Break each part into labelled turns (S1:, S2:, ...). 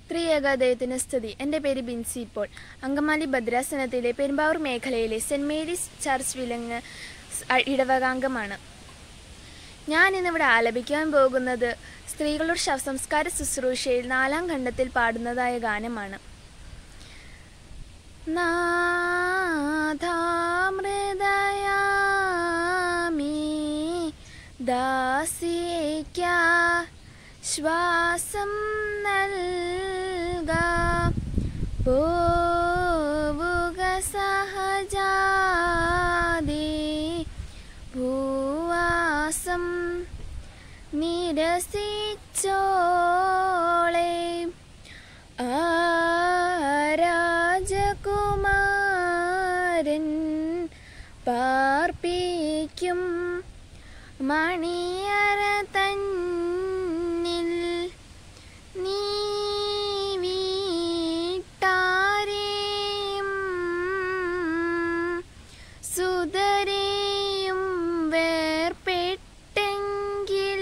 S1: ത്രിയേകാദയത്തിന് സ്തുതി എൻ്റെ പേര് ബിൻസി ഇപ്പോൾ അങ്കമാലി ഭദ്രാസനത്തിലെ പെരുമ്പാവൂർ മേഖലയിലെ സെൻറ് മേരീസ് ചർച്ച് വിലങ്ങ് സ് അ- ഇടവകാംഗമാണ് ഞാൻ ഇന്നിവിടെ ആലപിക്കാൻ പോകുന്നത് സ്ത്രീകളുടെ ശവസംസ്കാര ശുശ്രൂഷയിൽ നാലാം ഖണ്ഡത്തിൽ പാടുന്നതായ ഗാനമാണ് നാഥാമൃദയാമി ദാസിക്ക ശ്വാസം നൽക പോവുക സഹജാതി ഭൂവാസം നിരസിച്ചോളെ ആരാജകുമാരൻ പാർപ്പിക്കും മണിയറ തന്നിൽ നീ വീട്ടാരെയും സുതരെയും വേർപെട്ടെങ്കിൽ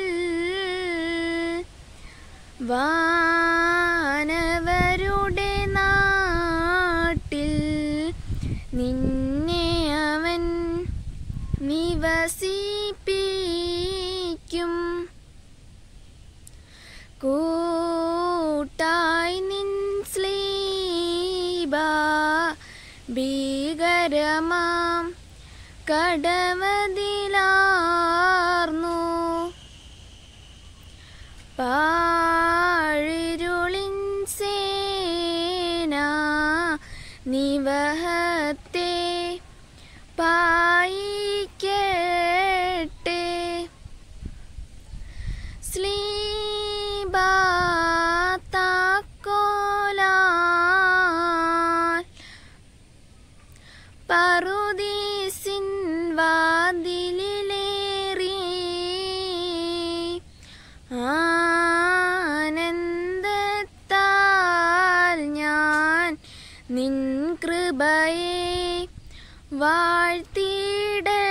S1: വാനവരുടെ നാട്ടിൽ നിന്നെ അവൻ നിവസിപ്പിക്കും കൂട്ടായി നിൻ സ്ലീബ ഭീകരമാം കടവതിലാർന്നു പാഴിരുളിൻ സേന നിവഹത്തെ പായിക്കട്ടെ സ്ലീബാത്താക്കോലാൽ പറുദീസിൻ വാതിലിലേറി ആനന്ദത്താൽ ഞാൻ നിൻ കൃപയെ വാഴ്ത്തിയിടട്ടെ